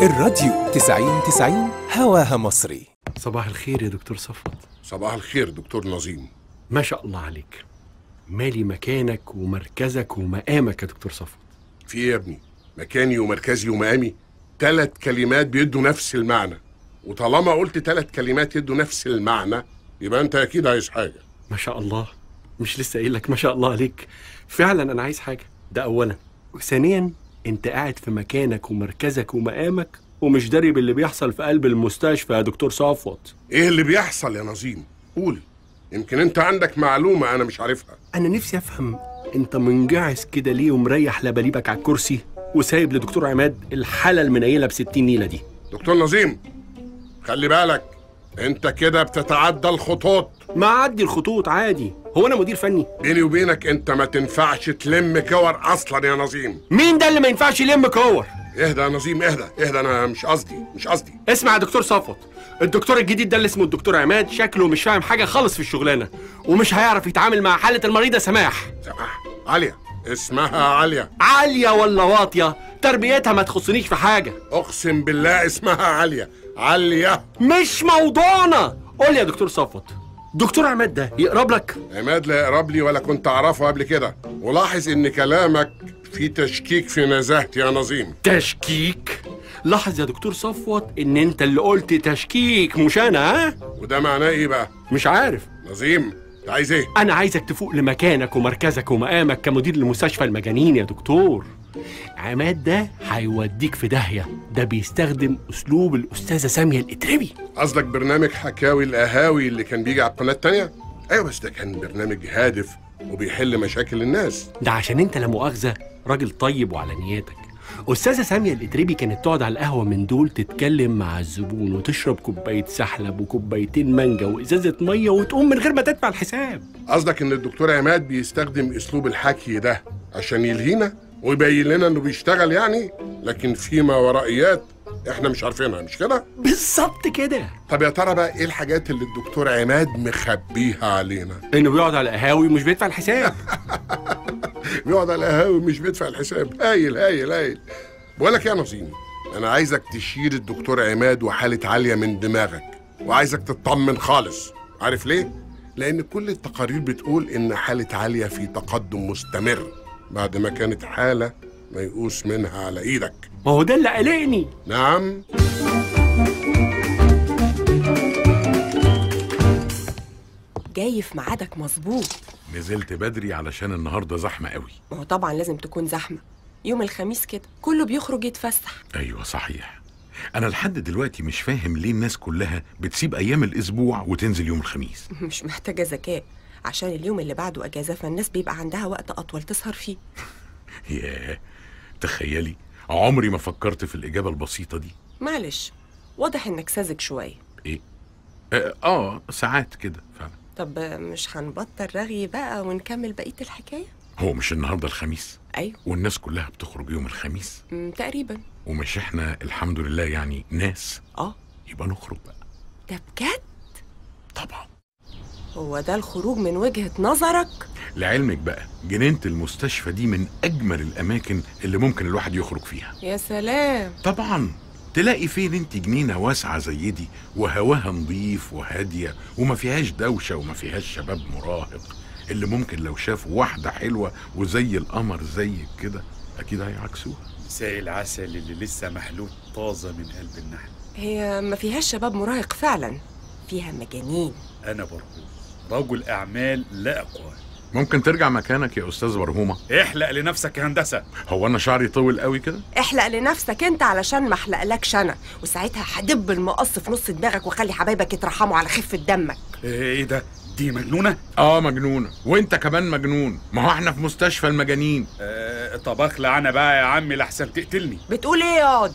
الراديو 90 90 هواها مصري صباح الخير يا دكتور صفوت صباح الخير دكتور نظيم ما شاء الله عليك مالي مكانك ومركزك ومقامك يا دكتور صفوت في ايه يا ابني مكاني ومركزي ومقامي ثلاث كلمات بيدوا نفس المعنى وطالما قلت ثلاث كلمات يدوا نفس المعنى يبقى انت اكيد عايز حاجه ما شاء الله مش لسه قايل لك ما شاء الله عليك فعلا انا عايز حاجه ده اولا وثانيا انت قاعد في مكانك ومركزك ومقامك ومش داري باللي بيحصل في قلب المستشفى يا دكتور صفوت ايه اللي بيحصل يا نظيم قول يمكن انت عندك معلومه انا مش عارفها انا نفسي افهم انت منجعس كده ليه ومريح لبليبك على الكرسي وسايب لدكتور عماد الحاله المنيله ب 60 نيله دي دكتور نظيم خلي بالك انت كده بتتعدى الخطوط ما عدي الخطوط عادي هو انا مدير فني بيني وبينك انت ما تنفعش تلم كور اصلا يا نظيم مين ده اللي ما ينفعش يلم كور اهدى يا نظيم اهدى اهدى انا مش قصدي مش قصدي اسمع يا دكتور صفوت الدكتور الجديد ده اللي اسمه الدكتور عماد شكله مش فاهم حاجه خالص في الشغلانه ومش هيعرف يتعامل مع حاله المريضه سماح سماح عاليه اسمها عاليه عاليه ولا واطيه تربيتها ما تخصنيش في حاجه اقسم بالله اسمها عاليه عاليه مش موضوعنا قول يا دكتور صفوت دكتور عماد ده يقرب لك عماد لا يقرب لي ولا كنت اعرفه قبل كده ولاحظ ان كلامك في تشكيك في نزاهتي يا نظيم تشكيك لاحظ يا دكتور صفوت ان انت اللي قلت تشكيك مش انا ها وده معناه ايه بقى مش عارف نظيم انت عايز ايه انا عايزك تفوق لمكانك ومركزك ومقامك كمدير لمستشفى المجانين يا دكتور عماد ده هيوديك في داهيه ده بيستخدم اسلوب الاستاذه ساميه الاتربي قصدك برنامج حكاوي القهاوي اللي كان بيجي على القناه التانية ايوه بس ده كان برنامج هادف وبيحل مشاكل الناس ده عشان انت لا مؤاخذه راجل طيب وعلى نياتك استاذه ساميه الاتربي كانت تقعد على القهوه من دول تتكلم مع الزبون وتشرب كوبايه سحلب وكوبايتين مانجا وازازه ميه وتقوم من غير ما تدفع الحساب قصدك ان الدكتور عماد بيستخدم اسلوب الحكي ده عشان يلهينا ويبين لنا انه بيشتغل يعني لكن في ما ورائيات احنا مش عارفينها مش كده بالظبط كده طب يا ترى بقى ايه الحاجات اللي الدكتور عماد مخبيها علينا انه بيقعد على قهاوي ومش بيدفع الحساب بيقعد على القهاوي مش بيدفع الحساب هايل هايل هايل بقول لك يا نظيم انا عايزك تشيل الدكتور عماد وحاله عاليه من دماغك وعايزك تطمن خالص عارف ليه لان كل التقارير بتقول ان حاله عاليه في تقدم مستمر بعد ما كانت حاله ميؤوس منها على ايدك ما هو ده اللي قلقني نعم جاي في ميعادك مظبوط نزلت بدري علشان النهارده زحمه قوي ما هو طبعا لازم تكون زحمه يوم الخميس كده كله بيخرج يتفسح ايوه صحيح انا لحد دلوقتي مش فاهم ليه الناس كلها بتسيب ايام الاسبوع وتنزل يوم الخميس مش محتاجه ذكاء عشان اليوم اللي بعده اجازه فالناس بيبقى عندها وقت اطول تسهر فيه ياه تخيلي عمري ما فكرت في الاجابه البسيطه دي معلش واضح انك ساذج شويه ايه اه, آه ساعات كده فعلا طب مش هنبطل رغي بقى ونكمل بقيه الحكايه هو مش النهارده الخميس ايوه والناس كلها بتخرج يوم الخميس م، تقريبا ومش احنا الحمد لله يعني ناس اه يبقى نخرج بقى ده بجد طبعا هو ده الخروج من وجهه نظرك لعلمك بقى جنينه المستشفى دي من اجمل الاماكن اللي ممكن الواحد يخرج فيها يا سلام طبعا تلاقي فين انت جنينة واسعة زي دي وهواها نظيف وهادية وما فيهاش دوشة وما فيهاش شباب مراهق اللي ممكن لو شافوا واحدة حلوة وزي القمر زيك كده أكيد هيعكسوها زي العسل اللي لسه محلوب طازة من قلب النحل هي ما فيهاش شباب مراهق فعلا فيها مجانين أنا برهوم رجل أعمال لا أقوى ممكن ترجع مكانك يا أستاذ برهومة احلق لنفسك يا هندسة هو أنا شعري طويل قوي كده احلق لنفسك انت علشان ما احلقلكش انا وساعتها هدب المقص في نص دماغك واخلي حبايبك يترحموا على خفه دمك ايه ده دي مجنونة آه مجنونة وأنت كمان مجنون ما هو احنا في مستشفى المجانين آه طب اخلع أنا بقى يا عمي لحسن تقتلني بتقول ايه ياض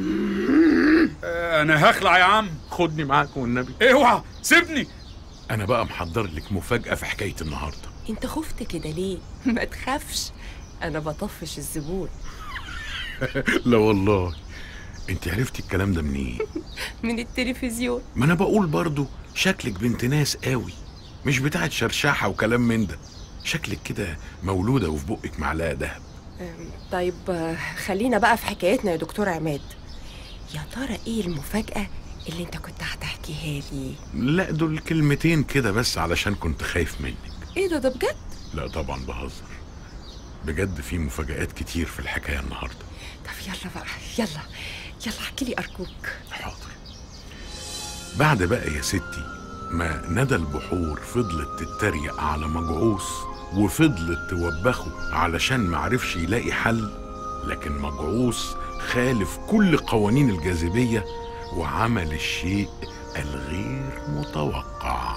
آه أنا هخلع يا عم خدني معاك والنبي اوعى سيبني أنا بقى محضر لك مفاجأة في حكاية النهاردة انت خفت كده ليه ما تخافش انا بطفش الزبون لا والله انت عرفتي الكلام ده منين من التلفزيون ما انا بقول برضو شكلك بنت ناس قوي مش بتاعت شرشاحة وكلام من ده شكلك كده مولودة وفي بقك معلقة دهب أم، طيب آه، خلينا بقى في حكايتنا يا دكتور عماد يا ترى ايه المفاجاه اللي انت كنت هتحكيها لي لا دول كلمتين كده بس علشان كنت خايف منك ايه ده ده بجد لا طبعا بهزر بجد في مفاجآت كتير في الحكاية النهاردة طب يلا بقى يلا يلا احكي لي ارجوك حاضر بعد بقى يا ستي ما ندى البحور فضلت تتريق على مجعوص وفضلت توبخه علشان معرفش يلاقي حل لكن مجعوص خالف كل قوانين الجاذبية وعمل الشيء الغير متوقع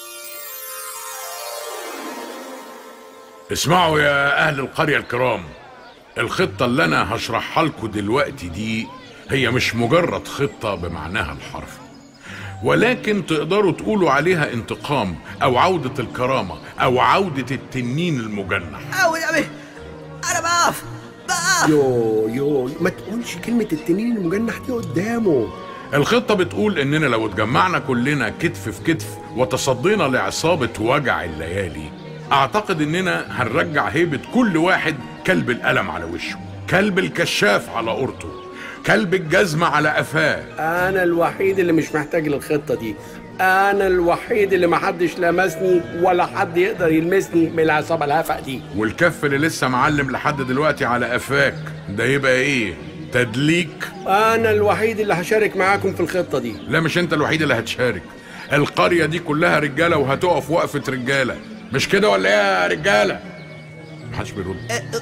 اسمعوا يا أهل القرية الكرام الخطة اللي أنا هشرحها لكم دلوقتي دي هي مش مجرد خطة بمعناها الحرفي ولكن تقدروا تقولوا عليها انتقام أو عودة الكرامة أو عودة التنين المجنح أوي أوي أنا بقف بقف يو يو ما تقولش كلمه التنين المجنح دي قدامه الخطة بتقول إننا لو اتجمعنا كلنا كتف في كتف وتصدينا لعصابة وجع الليالي أعتقد إننا هنرجع هيبة كل واحد كلب القلم على وشه كلب الكشاف على قرطه كلب الجزمة على قفاه انا الوحيد اللي مش محتاج للخطه دي انا الوحيد اللي محدش لمسني ولا حد يقدر يلمسني من العصابه الهفق دي والكف اللي لسه معلم لحد دلوقتي على قفاك ده يبقى إيه؟ تدليك؟ انا الوحيد اللي هشارك معاكم في الخطه دي لا مش أنت الوحيد اللي هتشارك القرية دي كلها رجالة وهتقف وقفة رجالة مش كده ولا إيه يا رجالة؟ محدش بيرد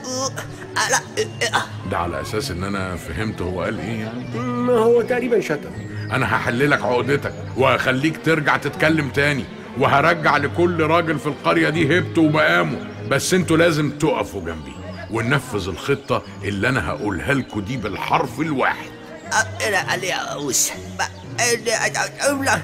لا ده على اساس ان انا فهمت هو قال ايه يعني ما هو تقريبا شتم انا هحللك عقدتك وهخليك ترجع تتكلم تاني وهرجع لكل راجل في القرية دي هيبته ومقامه بس انتوا لازم تقفوا جنبي وننفذ الخطة اللي انا هقولها لكم دي بالحرف الواحد أنا اللي أوس أنا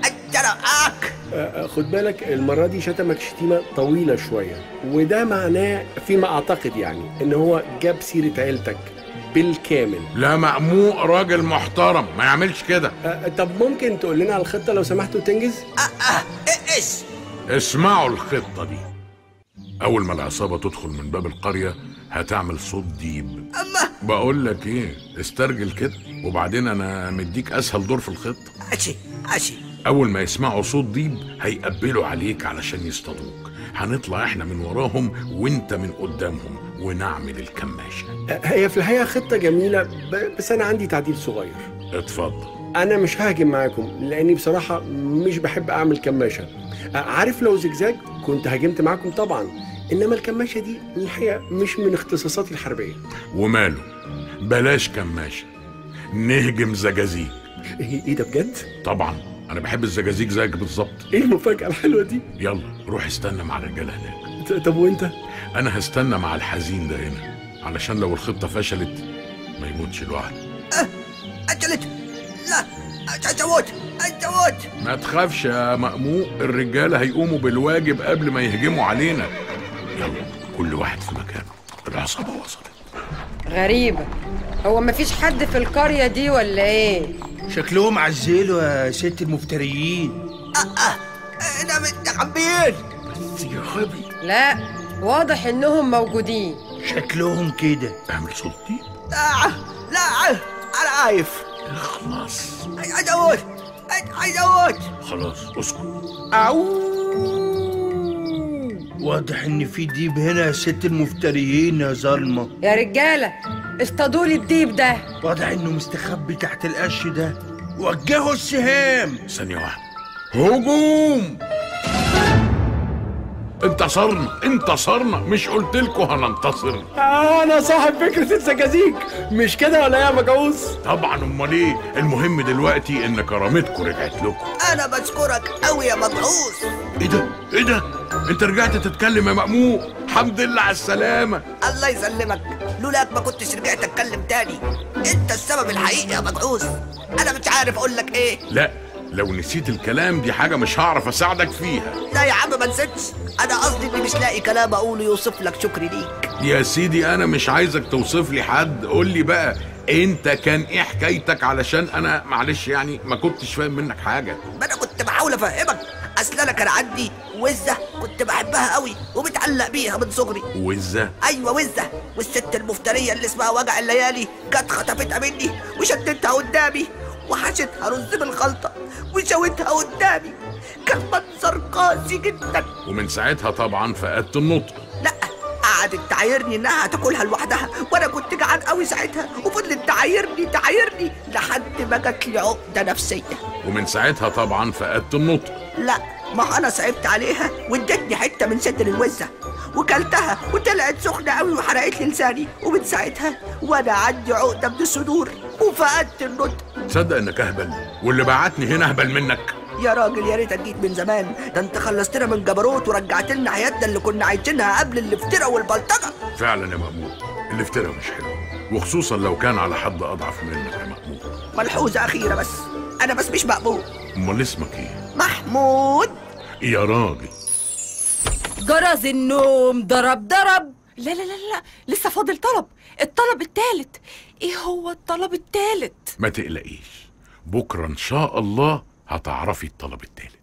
أك آه، خد بالك المرة دي شتمك شتيمة طويلة شوية وده معناه فيما أعتقد يعني إن هو جاب سيرة عيلتك بالكامل لا مأموق راجل محترم ما يعملش كده آه، طب ممكن تقول لنا على الخطة لو سمحت وتنجز؟ إيش اسمعوا الخطة دي اول ما العصابة تدخل من باب القرية هتعمل صوت ديب أما بقول لك ايه استرجل كده وبعدين انا مديك اسهل دور في الخطة عشي عشي أول ما يسمعوا صوت ديب هيقبلوا عليك علشان يصطادوك هنطلع احنا من وراهم وانت من قدامهم ونعمل الكماشة آه، هي في الحقيقة خطة جميلة ب- بس أنا عندي تعديل صغير اتفضل أنا مش ههجم معاكم لأني بصراحة مش بحب أعمل كماشة آه، عارف لو زجزاج كنت هاجمت معاكم طبعا إنما الكماشة دي الحقيقة مش من اختصاصاتي الحربية وماله بلاش كماشة نهجم زجاجيج إيه إيه ده بجد؟ طبعا انا بحب الزجاجيج زيك بالظبط إيه المفاجأة الحلوة دي؟ يلا روح استنى مع الرجاله هناك ط- طب وأنت؟ انا هستنى مع الحزين ده هنا علشان لو الخطه فشلت ما يموتش لوحده أجلت لا أتموت أتموت ما تخافش يا مأموق الرجاله هيقوموا بالواجب قبل ما يهجموا علينا يلا كل واحد في مكانه العصابه وصلت غريبة هو مفيش حد في القرية دي ولا ايه؟ شكلهم عزلوا يا ست المفتريين أنا مستخبيين يا غبي لا واضح انهم موجودين شكلهم كده اعمل صوت دي لا لا أنا عايف اخلص أتموت أتموت خلاص اسكت واضح ان في ديب هنا يا ست المفتريين يا ظلمه يا رجالة اصطادوا لي الديب ده واضح انه مستخبي تحت القش ده وجهوا السهام ثانيه واحدة هجوم انتصرنا انتصرنا مش قلت لكم هننتصر أنا صاحب فكرة الزجاجيج مش كده ولا إيه يا مجعوز؟ طبعا امال ايه المهم دلوقتي ان كرامتكم رجعت لكم أنا بشكرك أوي يا مبعوث ايه ده ايه ده انت رجعت تتكلم يا مأموق الحمد لله على السلامة الله يسلمك لولاك ما كنتش رجعت اتكلم تاني انت السبب الحقيقي يا مبعوث انا مش عارف اقول لك ايه لا لو نسيت الكلام دي حاجة مش هعرف اساعدك فيها لا يا عم ما نسيتش انا قصدي اني مش لاقي كلام اقوله يوصف لك شكري ليك يا سيدي انا مش عايزك توصف لي حد قول لي بقى انت كان ايه حكايتك علشان انا معلش يعني ما كنتش فاهم منك حاجة ما انا كنت بحاول افهمك اصل انا كان عندي وزه كنت بحبها قوي ومتعلق بيها من صغري وزة ايوه وزه والست المفتريه اللي اسمها وجع الليالي جت خطفتها مني وشدتها قدامي وحشتها رز بالخلطه وشوتها قدامي كان منظر قاسي جدا ومن ساعتها طبعا فقدت النطق لا قعدت تعايرني انها تاكلها لوحدها وانا كنت جعان قوي ساعتها وفضلت تعايرني تعايرني لحد ما جات لي عقده نفسيه ومن ساعتها طبعا فقدت النطق لا ما انا صعبت عليها وادتني حته من صدر الوزه وكلتها وطلعت سخنه قوي وحرقت لي لساني ومن ساعتها وانا عندي عقده من الصدور وفقدت النطق تصدق انك اهبل واللي بعتني هنا اهبل منك يا راجل يا ريتك جيت من زمان ده انت خلصتنا من جبروت ورجعت لنا حياتنا اللي كنا عايشينها قبل الافتراء والبلطجه فعلا يا محمود الافتراء مش حلو وخصوصا لو كان على حد اضعف منك يا محمود ملحوظه اخيره بس انا بس مش مقبول امال اسمك ايه محمود يا راجل جرس النوم ضرب ضرب لا لا لا لا لسه فاضل طلب الطلب التالت ايه هو الطلب التالت ما تقلقيش بكره ان شاء الله هتعرفي الطلب التالت